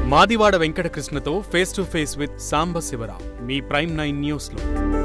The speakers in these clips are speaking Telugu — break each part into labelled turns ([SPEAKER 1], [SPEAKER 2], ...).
[SPEAKER 1] మాదివాడ వెంకటకృష్ణతో face to face with Samba Sivarao మీ ప్రైమ్ నైన్ న్యూస్లో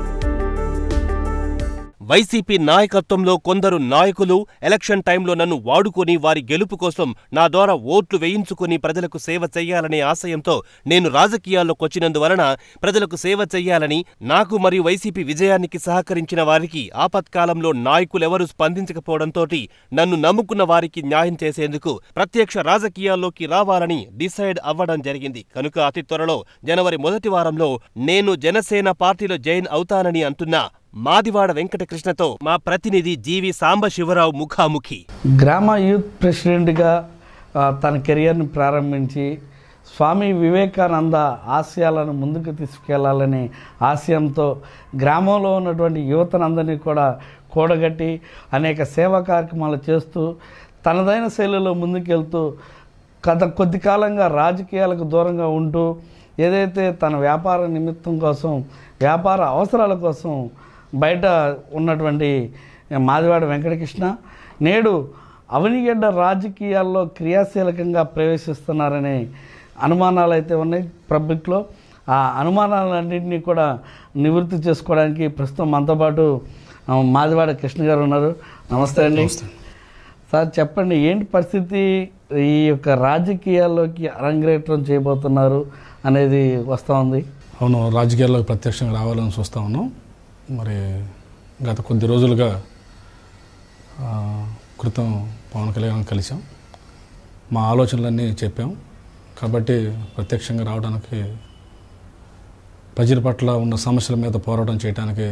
[SPEAKER 2] వైసీపీ నాయకత్వంలో కొందరు నాయకులు ఎలక్షన్ టైంలో నన్ను వాడుకొని వారి గెలుపు కోసం నా ద్వారా ఓట్లు వేయించుకుని ప్రజలకు సేవ చెయ్యాలనే ఆశయంతో నేను రాజకీయాల్లోకొచ్చినందువలన ప్రజలకు సేవ చెయ్యాలని నాకు మరియు వైసీపీ విజయానికి సహకరించిన వారికి ఆపత్కాలంలో నాయకులెవరూ స్పందించకపోవడంతోటి నన్ను నమ్ముకున్న వారికి న్యాయం చేసేందుకు ప్రత్యక్ష రాజకీయాల్లోకి రావాలని డిసైడ్ అవ్వడం జరిగింది కనుక అతి త్వరలో జనవరి మొదటి వారంలో నేను జనసేన పార్టీలో జాయిన్ అవుతానని అంటున్నా మాదివాడ వెంకటకృష్ణతో మా ప్రతినిధి జీవి సాంబశివరావు ముఖాముఖి
[SPEAKER 3] గ్రామ యూత్ ప్రెసిడెంట్గా ఆ, తన కెరియర్ని ప్రారంభించి స్వామి వివేకానంద ఆశయాలను ముందుకు తీసుకెళ్లాలనే ఆశయంతో గ్రామంలో ఉన్నటువంటి యువతనందరినీ కూడా కూడగట్టి అనేక సేవా కార్యక్రమాలు చేస్తూ తనదైన శైలిలో ముందుకెళ్తూ గత కొద్ది కాలంగా రాజకీయాలకు దూరంగా ఉంటూ ఏదైతే తన వ్యాపార నిమిత్తం కోసం వ్యాపార అవసరాల కోసం బయట ఉన్నటువంటి మాదివాడ వెంకటకృష్ణ నేడు అవనిగడ్డ రాజకీయాల్లో క్రియాశీలకంగా ప్రవేశిస్తున్నారనే అనుమానాలు అయితే ఉన్నాయి పబ్లిక్లో ఆ అనుమానాలన్నింటినీ కూడా నివృత్తి చేసుకోవడానికి ప్రస్తుతం మనతో పాటు ఆ, మాదివాడ కృష్ణ గారు ఉన్నారు నమస్తే అండి సార్ చెప్పండి ఏంటి పరిస్థితి ఈ యొక్క రాజకీయాల్లోకి అరంగేట్రం చేయబోతున్నారు అనేది వస్తూ ఉంది
[SPEAKER 4] అవును రాజకీయాల్లోకి ప్రత్యక్షంగా రావాలని చూస్తూ ఉన్నాం మరి గత కొద్ది రోజులుగా ఆ, క్రితం పవన్ కళ్యాణ్ కలిసాం మా ఆలోచనలన్నీ చెప్పాం కాబట్టి ప్రత్యక్షంగా రావడానికి ప్రజల పట్ల ఉన్న సమస్యల మీద పోరాటం చేయడానికి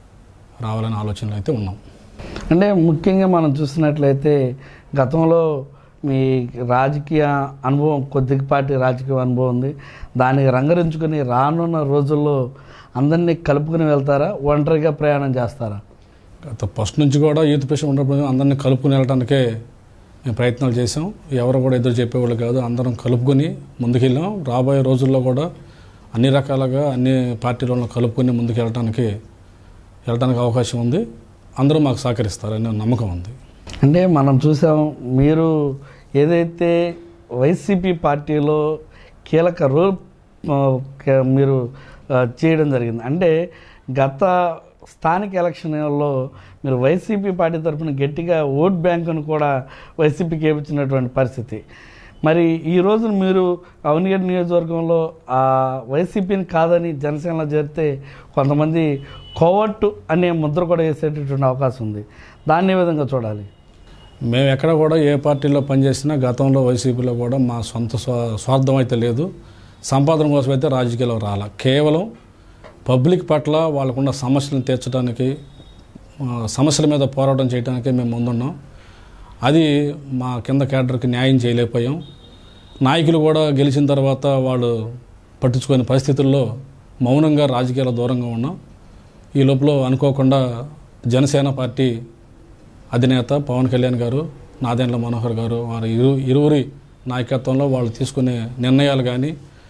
[SPEAKER 4] రావాలనే ఆలోచనలు అయితే ఉన్నాం
[SPEAKER 3] అంటే ముఖ్యంగా మనం చూసినట్లయితే గతంలో మీ రాజకీయ అనుభవం కొద్దిపాటి రాజకీయ అనుభవం ఉంది దానికి రంగరించుకొని రానున్న రోజుల్లో అందరినీ కలుపుకుని వెళ్తారా ఒంటరిగా ప్రయాణం చేస్తారా
[SPEAKER 4] గత ఫస్ట్ నుంచి కూడా యూత్ పేషెంట్ ఉన్నప్పుడు అందరినీ కలుపుకుని వెళ్ళడానికే మేము ప్రయత్నాలు చేసాం ఎవరు కూడా ఎదురు చెప్పేవాళ్ళు కాదు అందరం కలుపుకొని ముందుకెళ్ళాం రాబోయే రోజుల్లో కూడా అన్ని రకాలుగా అన్ని పార్టీలను కలుపుకొని ముందుకు వెళ్ళడానికి వెళ్ళడానికి అవకాశం ఉంది అందరూ మాకు సహకరిస్తారనే నమ్మకం ఉంది
[SPEAKER 3] అంటే మనం చూసాం మీరు ఏదైతే వైసీపీ పార్టీలో కీలక రోల్ ఆ, క- మీరు ఆ, చేయడం జరిగింది అంటే గత స్థానిక ఎలక్షన్లో మీరు వైసీపీ పార్టీ తరఫున గట్టిగా ఓట్ బ్యాంకును కూడా వైసీపీకి ఇవ్వచ్చినటువంటి పరిస్థితి మరి ఈ రోజు మీరు అవనిగడ్ నియోజకవర్గంలో ఆ వైసీపీని కాదని జనసేనలో చేరితే కొంతమంది కోవట్టు అనే ముద్ర కూడా వేసేటటువంటి అవకాశం ఉంది దాన్ని ఏ విధంగా చూడాలి
[SPEAKER 4] మేము ఎక్కడ కూడా ఏ పార్టీలో పనిచేసినా గతంలో వైసీపీలో కూడా మా సొంత స్వా- స్వార్థం అయితే లేదు సంపాదన కోసం అయితే రాజకీయాల్లో రాల కేవలం పబ్లిక్ పట్ల వాళ్ళకున్న సమస్యలను తీర్చడానికి ఆ, సమస్యల మీద పోరాటం చేయడానికే మేము ముందున్నాం అది మా కింద క్యాడర్కి న్యాయం చేయలేకపోయాం నాయకులు కూడా గెలిచిన తర్వాత వాళ్ళు పట్టించుకునే పరిస్థితుల్లో మౌనంగా రాజకీయాల దూరంగా ఉన్నాం ఈ లోపల అనుకోకుండా జనసేన పార్టీ అధినేత పవన్ కళ్యాణ్ గారు నాదెండ్ల మనోహర్ గారు వారి ఇరు ఇరువురి నాయకత్వంలో వాళ్ళు తీసుకునే నిర్ణయాలు కానీ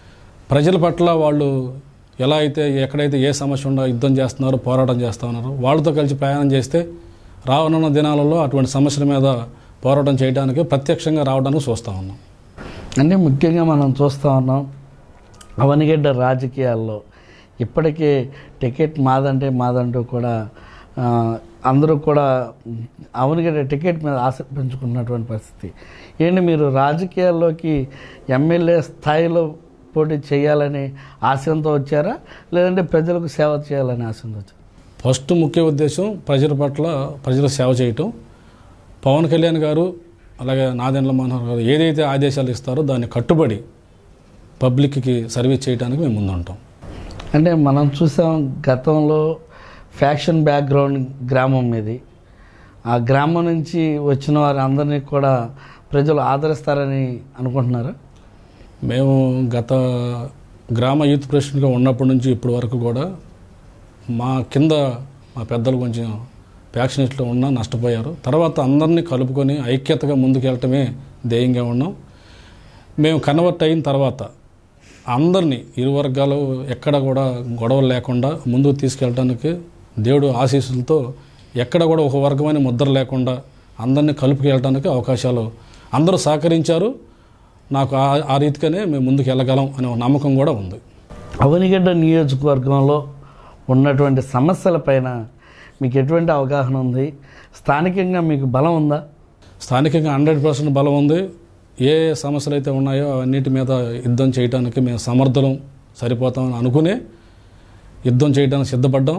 [SPEAKER 4] ప్రజల పట్ల వాళ్ళు ఎలా అయితే ఎక్కడైతే ఏ సమస్య ఉందో యుద్ధం చేస్తున్నారో పోరాటం చేస్తూ ఉన్నారో వాళ్ళతో కలిసి ప్రయాణం చేస్తే రానున్న దినాలలో అటువంటి సమస్యల మీద పోరాటం చేయడానికి ప్రత్యక్షంగా రావడానికి చూస్తూ ఉన్నాం
[SPEAKER 3] అంటే ముఖ్యంగా మనం చూస్తూ ఉన్నాం అవనిగడ్డ రాజకీయాల్లో ఇప్పటికే టికెట్ మాదంటే మాదంటూ కూడా ఆ, అందరూ కూడా అవనిగడ్డ టికెట్ మీద ఆశ పెంచుకున్నటువంటి పరిస్థితి ఏంటి మీరు రాజకీయాల్లోకి ఎమ్మెల్యే స్థాయిలో పోటీ చేయాలని ఆశయంతో వచ్చారా లేదంటే ప్రజలకు సేవ చేయాలని ఆశయంతో వచ్చారా
[SPEAKER 4] ఫస్ట్ ముఖ్య ఉద్దేశం ప్రజల పట్ల ప్రజల సేవ చేయటం పవన్ కళ్యాణ్ గారు అలాగే నాదెండ్ల మనోహర్ గారు ఏదైతే ఆదేశాలు ఇస్తారో దాన్ని కట్టుబడి పబ్లిక్కి సర్వీస్ చేయడానికి మేము ముందుంటాం
[SPEAKER 3] అంటే మనం చూసాం గతంలో ఫ్యాషన్ బ్యాక్గ్రౌండ్ గ్రామం ఇది ఆ గ్రామం నుంచి వచ్చిన వారి అందరినీ కూడా ప్రజలు ఆదరిస్తారని అనుకుంటున్నారా
[SPEAKER 4] మేము గత గ్రామ యూత్ ప్రెసిడెంట్గా ఉన్నప్పటి నుంచి ఇప్పటి వరకు కూడా మా కింద మా పెద్దలు కొంచెం ప్యాక్షనేట్లో ఉన్నా నష్టపోయారు తర్వాత అందరినీ కలుపుకొని ఐక్యతగా ముందుకెళ్ళటమే ధ్యేయంగా ఉన్నాం మేము కన్వర్ట్ అయిన తర్వాత అందరినీ ఇరు వర్గాలు ఎక్కడ కూడా గొడవలు లేకుండా ముందుకు తీసుకెళ్ళడానికి దేవుడు ఆశీస్సులతో ఎక్కడ కూడా ఒక వర్గమైన ముద్ర లేకుండా అందరినీ కలుపుకెళ్ళడానికి అవకాశాలు అందరూ సహకరించారు నాకు ఆ- ఆ రీతిగానే మేము ముందుకు వెళ్ళగలం అనే ఒక నమ్మకం కూడా ఉంది
[SPEAKER 3] అవనిగడ్డ నియోజకవర్గంలో ఉన్నటువంటి సమస్యలపైన మీకు ఎటువంటి అవగాహన ఉంది స్థానికంగా మీకు బలం ఉందా
[SPEAKER 4] స్థానికంగా హండ్రెడ్ పర్సెంట్ బలం ఉంది ఏ సమస్యలు అయితే ఉన్నాయో అన్నిటి మీద యుద్ధం చేయడానికి మేము సమర్థులం సరిపోతామని అనుకునే యుద్ధం చేయడానికి సిద్ధపడ్డాం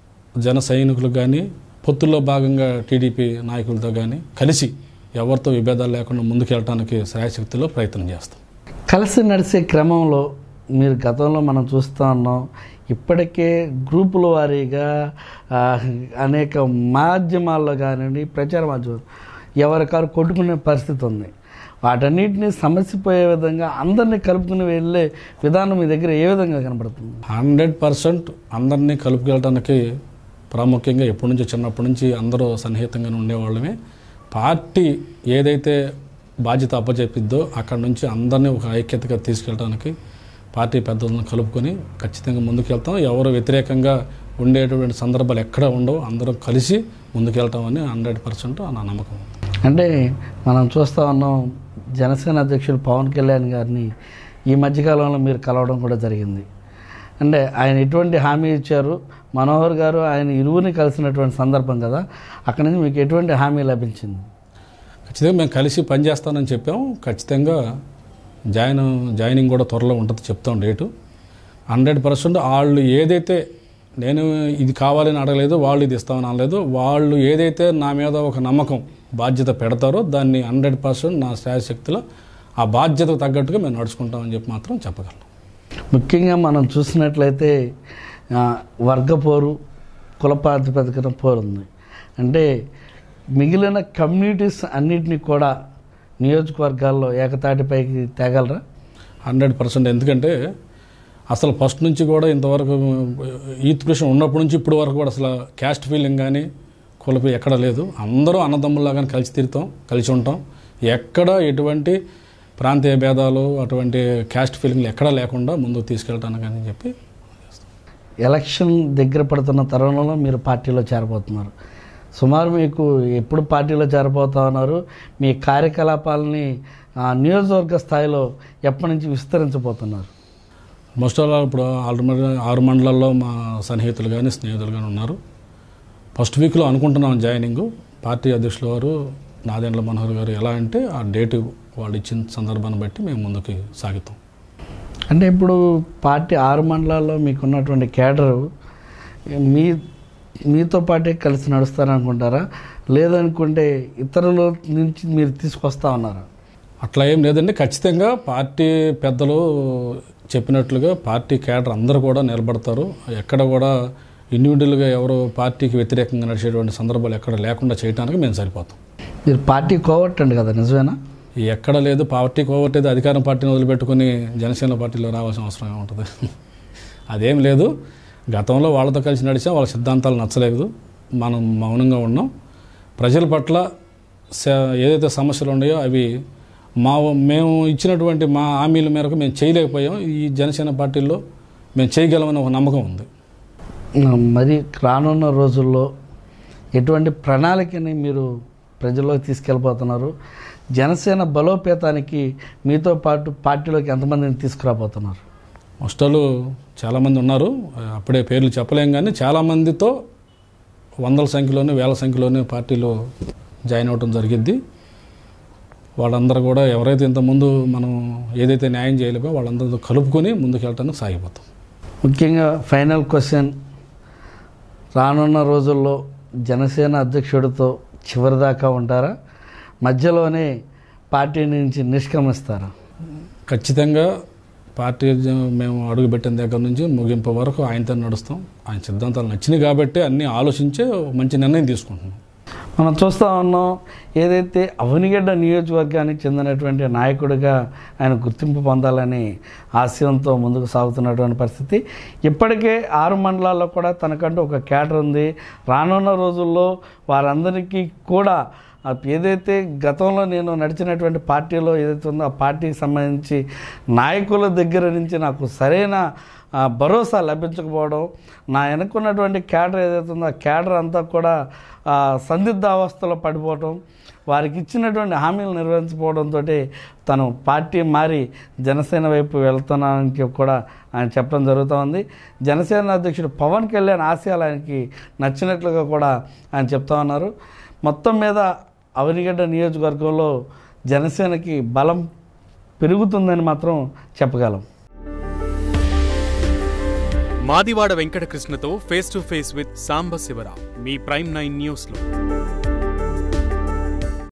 [SPEAKER 4] జన సైనికులకు కానీ పొత్తుల్లో భాగంగా టీడీపీ నాయకులతో కానీ కలిసి ఎవరితో విభేదాలు లేకుండా ముందుకెళ్ళడానికి శ్రాయశక్తిలో ప్రయత్నం చేస్తాం
[SPEAKER 3] కలిసి నడిచే క్రమంలో మీరు గతంలో మనం చూస్తూ ఉన్నాం ఇప్పటికే గ్రూపుల వారీగా ఆ, అనేక మాధ్యమాల్లో కానివ్వండి ప్రచార మాధ్యమం ఎవరికారు కొట్టుకునే పరిస్థితి ఉంది వాటన్నిటిని సమస్యపోయే విధంగా అందరినీ కలుపుకుని వెళ్ళే విధానం మీ దగ్గర ఏ విధంగా కనబడుతుంది
[SPEAKER 4] హండ్రెడ్ పర్సెంట్ అందరినీ కలుపుకెళ్ళడానికి ప్రాముఖ్యంగా ఎప్పటి నుంచో చిన్నప్పటి నుంచి అందరూ సన్నిహితంగానే ఉండేవాళ్ళమే పార్టీ ఏదైతే బాధ్యత అప్పచెప్పిద్దో అక్కడ నుంచి అందరినీ ఒక ఐక్యతగా తీసుకెళ్ళడానికి పార్టీ పెద్దలను కలుపుకొని ఖచ్చితంగా ముందుకెళ్తాం ఎవరు వ్యతిరేకంగా ఉండేటువంటి సందర్భాలు ఎక్కడ ఉండవు అందరం కలిసి ముందుకెళ్తామని హండ్రెడ్ పర్సెంట్ నా నమ్మకం ఉంది
[SPEAKER 3] అంటే మనం చూస్తూ ఉన్నాం జనసేన అధ్యక్షుడు పవన్ కళ్యాణ్ గారిని ఈ మధ్యకాలంలో మీరు కలవడం కూడా జరిగింది అంటే ఆయన ఎటువంటి హామీ ఇచ్చారు మనోహర్ గారు ఆయన ఇరువుని కలిసినటువంటి సందర్భం కదా అక్కడి నుంచి మీకు ఎటువంటి హామీ లభించింది
[SPEAKER 4] ఖచ్చితంగా మేము కలిసి పనిచేస్తానని చెప్పాము ఖచ్చితంగా జాయిన్ జాయినింగ్ కూడా త్వరలో ఉంటుంది చెప్తాం డేటు హండ్రెడ్ పర్సెంట్ వాళ్ళు ఏదైతే నేను ఇది కావాలని అడగలేదు వాళ్ళు ఇది ఇస్తామని అనలేదు వాళ్ళు ఏదైతే నా మీద ఒక నమ్మకం బాధ్యత పెడతారో దాన్ని హండ్రెడ్ పర్సెంట్ నా శాయశక్తిలో ఆ బాధ్యతకు తగ్గట్టుగా మేము నడుచుకుంటామని చెప్పి మాత్రం చెప్పగలను
[SPEAKER 3] ముఖ్యంగా మనం చూసినట్లయితే ఆ, వర్గ పోరు కుల ప్రాతిపదికన పోరు ఉంది అంటే మిగిలిన కమ్యూనిటీస్ అన్నిటినీ కూడా నియోజకవర్గాల్లో ఏకతాటిపైకి తేగలరా
[SPEAKER 4] హండ్రెడ్ పర్సెంట్ ఎందుకంటే అసలు ఫస్ట్ నుంచి కూడా ఇంతవరకు ఈత్ కృష్ణ ఉన్నప్పటి నుంచి ఇప్పటి వరకు కూడా అసలు క్యాస్ట్ ఫీలింగ్ కానీ కులపి ఎక్కడ లేదు అందరూ అన్నదమ్ముల్లాగానే కలిసి తిరుగుతాం కలిసి ఉంటాం ఎక్కడ ఎటువంటి ప్రాంతీయ భేదాలు అటువంటి క్యాస్ట్ ఫీలింగ్లు ఎక్కడా లేకుండా ముందుకు తీసుకెళ్ళటానికి అని చెప్పి
[SPEAKER 3] ఎలక్షన్ దగ్గర పడుతున్న తరుణంలో మీరు పార్టీలో చేరబోతున్నారు సుమారు మీకు ఎప్పుడు పార్టీలో చేరబోతా ఉన్నారు మీ కార్యకలాపాలని ఆ, నియోజకవర్గ స్థాయిలో ఎప్పటి నుంచి విస్తరించబోతున్నారు
[SPEAKER 4] మోస్ట్ ఆల్ ఇప్పుడు ఆల్రెడీ ఆరు మండలాల్లో మా సన్నిహితులు కానీ స్నేహితులు కానీ ఉన్నారు ఫస్ట్ వీక్లో అనుకుంటున్నాం జాయినింగ్ పార్టీ అధ్యక్షుల వారు నాదెండ్ల మనోహర్ గారు ఎలా అంటే ఆ డేటు వాళ్ళు ఇచ్చిన సందర్భాన్ని బట్టి మేము ముందుకు సాగుతాం
[SPEAKER 3] అంటే ఇప్పుడు పార్టీ ఆరు మండలాల్లో మీకున్నటువంటి కేడరు మీ మీతో పాటే కలిసి నడుస్తారనుకుంటారా లేదనుకుంటే ఇతరుల నుంచి మీరు తీసుకొస్తా ఉన్నారా
[SPEAKER 4] అట్లా ఏం లేదండి ఖచ్చితంగా పార్టీ పెద్దలు చెప్పినట్లుగా పార్టీ కేడర్ అందరూ కూడా నిలబడతారు ఎక్కడ కూడా ఇండివిజువల్గా ఎవరు పార్టీకి వ్యతిరేకంగా నడిచేటువంటి సందర్భాలు ఎక్కడ లేకుండా చేయడానికి మేము సరిపోతాం
[SPEAKER 3] మీరు పార్టీ కోవట్టండి కదా నిజమేనా
[SPEAKER 4] ఎక్కడ లేదు పార్టీ కోవట్టేది అధికారం పార్టీని వదిలిపెట్టుకుని జనసేన పార్టీలో రావాల్సిన అవసరం ఉంటుంది అదేం లేదు గతంలో వాళ్ళతో కలిసి నడిచాం వాళ్ళ సిద్ధాంతాలు నచ్చలేదు మనం మౌనంగా ఉన్నాం ప్రజల పట్ల స- ఏదైతే సమస్యలు ఉన్నాయో అవి మా మేము ఇచ్చినటువంటి మా హామీల మేరకు మేము చేయలేకపోయాం ఈ జనసేన పార్టీలో మేము చేయగలమని ఒక నమ్మకం ఉంది
[SPEAKER 3] మరి రానున్న రోజుల్లో ఎటువంటి ప్రణాళికని మీరు ప్రజల్లోకి తీసుకెళ్ళిపోతున్నారు జనసేన బలోపేతానికి మీతో పాటు పార్టీలోకి ఎంతమందిని తీసుకురాబోతున్నారు
[SPEAKER 4] మోస్టర్లు చాలామంది ఉన్నారు అప్పుడే పేర్లు చెప్పలేం కానీ చాలామందితో వందల సంఖ్యలోనే వేల సంఖ్యలోనే పార్టీలో జాయిన్ అవ్వడం జరిగిద్ది వాళ్ళందరూ కూడా ఎవరైతే ఇంతకుముందు మనం ఏదైతే న్యాయం చేయలేమో వాళ్ళందరితో కలుపుకొని ముందుకెళ్ళటానికి సాగిపోతాం
[SPEAKER 3] ముఖ్యంగా ఫైనల్ క్వశ్చన్ రానున్న రోజుల్లో జనసేన అధ్యక్షుడితో చివరిదాకా ఉంటారా మధ్యలోనే పార్టీ నుంచి నిష్క్రమిస్తారా
[SPEAKER 4] ఖచ్చితంగా పార్టీ జ- మేము అడుగుపెట్టిన దగ్గర నుంచి ముగింపు వరకు ఆయనతో నడుస్తాం ఆయన సిద్ధాంతాలు నచ్చినాయి కాబట్టి అన్నీ ఆలోచించే ఒక మంచి నిర్ణయం తీసుకుంటున్నాం
[SPEAKER 3] మనం చూస్తూ ఉన్నాం ఏదైతే అవనిగడ్డ నియోజకవర్గానికి చెందినటువంటి నాయకుడిగా ఆయన గుర్తింపు పొందాలని ఆశయంతో ముందుకు సాగుతున్నటువంటి పరిస్థితి ఇప్పటికే ఆరు మండలాల్లో కూడా తనకంటూ ఒక క్యాటర్ ఉంది రానున్న రోజుల్లో వారందరికీ కూడా ఆ ఏదైతే గతంలో నేను నడిచినటువంటి పార్టీలో ఏదైతే ఉందో ఆ పార్టీకి సంబంధించి నాయకుల దగ్గర నుంచి నాకు సరైన ఆ, భరోసా లభించకపోవడం నా వెనుకున్నటువంటి క్యాడర్ ఏదైతే ఉందో ఆ క్యాడర్ అంతా కూడా ఆ, సందిగ్ధ అవస్థలో పడిపోవటం వారికి ఇచ్చినటువంటి హామీలు నిర్వహించకపోవడంతో తను పార్టీ మారి జనసేన వైపు వెళ్తున్నానని కూడా ఆయన చెప్పడం జరుగుతూ ఉంది జనసేన అధ్యక్షుడు పవన్ కళ్యాణ్ ఆశయాలు ఆయనకి నచ్చినట్లుగా కూడా ఆయన చెప్తా ఉన్నారు మొత్తం మీద అవనిగడ్డ నియోజకవర్గంలో జనసేనకి బలం పెరుగుతుందని మాత్రం చెప్పగలం
[SPEAKER 1] మాదివాడ వెంకటకృష్ణతో face to face with Samba Sivarao మీ ప్రైమ్ నైన్ న్యూస్లో